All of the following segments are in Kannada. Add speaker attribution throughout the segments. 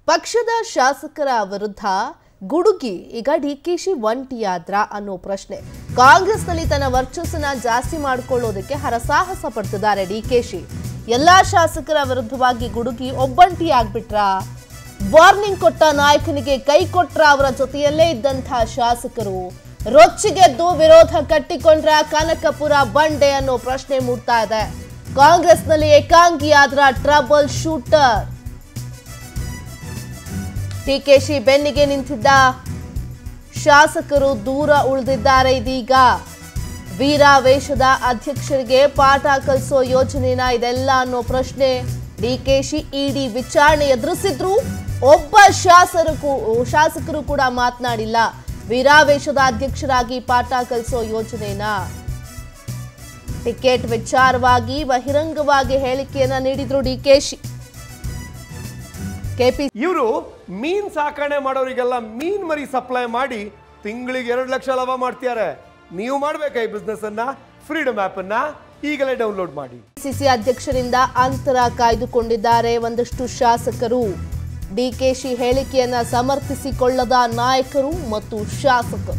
Speaker 1: ಪಕ್ಷದ ಶಾಸಕರ ವಿರುದ್ಧ ಗುಡುಗಿ ಈಗ ಡಿಕೆಶಿ ಒಂಟಿಯಾದ್ರ ಅನ್ನೋ ಪ್ರಶ್ನೆ ಕಾಂಗ್ರೆಸ್ನಲ್ಲಿ ತನ್ನ ವರ್ಚಸ್ಸನ್ನ ಜಾಸ್ತಿ ಮಾಡ್ಕೊಳ್ಳೋದಕ್ಕೆ ಹರಸಾಹಸ ಪಡ್ತಿದ್ದಾರೆ ಡಿಕೆಶಿ ಎಲ್ಲಾ ಶಾಸಕರ ವಿರುದ್ಧವಾಗಿ ಗುಡುಗಿ ಒಬ್ಬಂಟಿಯಾಗ್ಬಿಟ್ರ ವಾರ್ನಿಂಗ್ ಕೊಟ್ಟ ನಾಯಕನಿಗೆ ಕೈ ಕೊಟ್ರ ಅವರ ಜೊತೆಯಲ್ಲೇ ಇದ್ದಂತಹ ಶಾಸಕರು ರೊಚ್ಚಿಗೆದ್ದು ವಿರೋಧ ಕಟ್ಟಿಕೊಂಡ್ರ ಕನಕಪುರ ಬಂಡೆ ಅನ್ನೋ ಪ್ರಶ್ನೆ ಮೂಡ್ತಾ ಇದೆ ಕಾಂಗ್ರೆಸ್ನಲ್ಲಿ ಏಕಾಂಗಿಯಾದ್ರ ಟ್ರಬಲ್ ಶೂಟರ್ ಡಿಕೆಶಿ ಬೆನ್ನಿಗೆ ನಿಂತಿದ್ದ ಶಾಸಕರು ದೂರ ಉಳಿದಿದ್ದಾರೆ ಇದೀಗ ವೀರಾವೇಶದ ಅಧ್ಯಕ್ಷರಿಗೆ ಪಾಠ ಕಲಿಸೋ ಯೋಜನೆನ ಇದೆಲ್ಲ ಅನ್ನೋ ಪ್ರಶ್ನೆ ಡಿಕೆಶಿ ಇಡಿ ವಿಚಾರಣೆ ಎದುರಿಸಿದ್ರು ಒಬ್ಬ ಶಾಸಕರು ಶಾಸಕರು ಕೂಡ ಮಾತನಾಡಿಲ್ಲ ವೀರಾವೇಶದ ಅಧ್ಯಕ್ಷರಾಗಿ ಪಾಠ ಕಲಿಸೋ ಯೋಜನೆನ ಟಿಕೆಟ್ ವಿಚಾರವಾಗಿ ಬಹಿರಂಗವಾಗಿ ಹೇಳಿಕೆಯನ್ನ ನೀಡಿದ್ರು ಡಿಕೆಶಿ ಕೆಪಿ
Speaker 2: ಇವರು ಮೀನ್ ಸಾಕಣೆ ಮಾಡೋರಿಗೆಲ್ಲ ಮೀನ್ ಮರಿ ಸಪ್ಲೈ ಮಾಡಿ ತಿಂಗಳಿಗೆ ಎರಡು ಲಕ್ಷ ಲಾಭ ಮಾಡ್ತಿದ್ದಾರೆ ನೀವು ಮಾಡ್ಬೇಕಾ ಈ ಬಿಸ್ನೆಸ್ ಅನ್ನ ಫ್ರೀಡಮ್ ಆಪ್ ಅನ್ನ ಈಗಲೇ ಡೌನ್ಲೋಡ್ ಮಾಡಿ
Speaker 1: ಸಿಸಿ ಅಧ್ಯಕ್ಷರಿಂದ ಅಂತರ ಕಾಯ್ದುಕೊಂಡಿದ್ದಾರೆ ಒಂದಷ್ಟು ಶಾಸಕರು ಡಿಕೆಶಿ ಹೇಳಿಕೆಯನ್ನ ಸಮರ್ಥಿಸಿಕೊಳ್ಳದ ನಾಯಕರು ಮತ್ತು ಶಾಸಕರು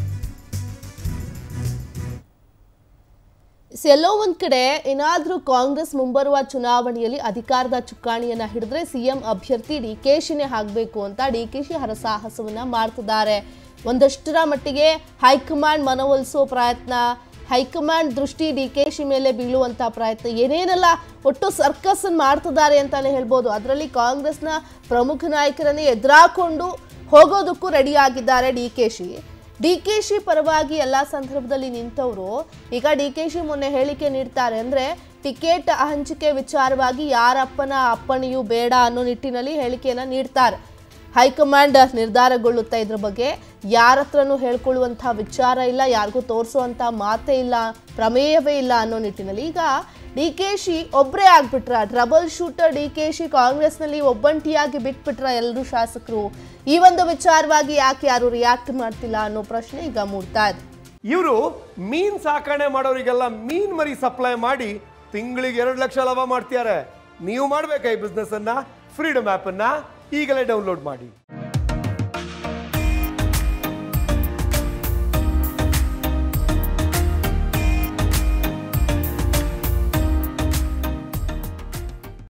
Speaker 1: ಸ್ ಎಲ್ಲೋ ಒಂದ್ ಕಡೆ ಏನಾದ್ರೂ ಕಾಂಗ್ರೆಸ್ ಮುಂಬರುವ ಚುನಾವಣೆಯಲ್ಲಿ ಅಧಿಕಾರದ ಚುಕ್ಕಾಣಿಯನ್ನ ಹಿಡಿದ್ರೆ ಸಿಎಂ ಅಭ್ಯರ್ಥಿ ಡಿಕೆಶಿನೇ ಆಗಬೇಕು ಅಂತ ಡಿಕೆಶಿ ಹರಸಾಹಸವನ್ನ ಮಾಡ್ತಿದ್ದಾರೆ ಒಂದಷ್ಟರ ಮಟ್ಟಿಗೆ ಹೈಕಮಾಂಡ್ ಮನವೊಲಿಸೋ ಪ್ರಯತ್ನ ಹೈಕಮಾಂಡ್ ದೃಷ್ಟಿ ಡಿಕೆಶಿ ಮೇಲೆ ಬೀಳುವಂತ ಪ್ರಯತ್ನ ಏನೇನೆಲ್ಲ ಒಟ್ಟು ಸರ್ಕಸ್ ಮಾಡ್ತಿದ್ದಾರೆ ಅಂತಾನೆ ಹೇಳ್ಬೋದು ಅದರಲ್ಲಿ ಕಾಂಗ್ರೆಸ್ನ ಪ್ರಮುಖ ನಾಯಕರನ್ನೇ ಎದುರಾಕೊಂಡು ಹೋಗೋದಕ್ಕೂ ರೆಡಿ ಆಗಿದ್ದಾರೆ ಡಿಕೆಶಿ ಡಿಕೆಶಿ ಪರವಾಗಿ ಎಲ್ಲ ಸಂದರ್ಭದಲ್ಲಿ ನಿಂತವರು ಈಗ ಡಿಕೆಶಿ ಮೊನ್ನೆ ಹೇಳಿಕೆ ನೀಡ್ತಾರೆ ಅಂದ್ರೆ ಟಿಕೆಟ್ ಹಂಚಿಕೆ ವಿಚಾರವಾಗಿ ಯಾರಪ್ಪನ ಅಪ್ಪಣೆಯೂ ಬೇಡ ಅನ್ನೋ ನಿಟ್ಟಿನಲ್ಲಿ ಹೇಳಿಕೆಯನ್ನ ನೀಡ್ತಾರೆ ಹೈಕಮಾಂಡ್ ನಿರ್ಧಾರಗೊಳ್ಳುತ್ತೆ ಇದ್ರ ಬಗ್ಗೆ ಯಾರ ಹತ್ರನೂ ಹೇಳ್ಕೊಳ್ಳುವಂಥ ವಿಚಾರ ಇಲ್ಲ ಯಾರಿಗೂ ತೋರಿಸುವಂಥ ಮಾತೇ ಇಲ್ಲ ಪ್ರಮೇಯವೇ ಇಲ್ಲ ಅನ್ನೋ ನಿಟ್ಟಿನಲ್ಲಿ ಈಗ ಡಿ ಕೆ ಶಿ ಒಬ್ಬರೇ ಆಗ್ಬಿಟ್ರ trouble shooter D K Shi ಕಾಂಗ್ರೆಸ್ನಲ್ಲಿ ಒಬ್ಬಂಟಿಯಾಗಿ ಬಿಟ್ಬಿಟ್ರ ಎಲ್ಲರೂ ಶಾಸಕರು ಈ ಒಂದು ವಿಚಾರವಾಗಿ ಯಾಕೆ ಯಾರು ರಿಯಾಕ್ಟ್ ಮಾಡ್ತಿಲ್ಲ ಅನ್ನೋ ಪ್ರಶ್ನೆ ಈಗ ಮೂಡ್ತಾ ಇದೆ
Speaker 2: ಇವರು ಮೀನ್ ಸಾಕಣೆ ಮಾಡೋರಿಗೆಲ್ಲ ಮೀನ್ ಮರಿ ಸಪ್ಲೈ ಮಾಡಿ ತಿಂಗಳಿಗೆ ಎರಡು ಲಕ್ಷ ಲಾಭ ಮಾಡ್ತಿದ್ದಾರೆ ನೀವು ಮಾಡ್ಬೇಕಾ ಈ ಬಿಸ್ನೆಸ್ ಅನ್ನ ಫ್ರೀಡಮ್ ಆಪ್ ಅನ್ನ ಈಗಲೇ ಡೌನ್ಲೋಡ್ ಮಾಡಿ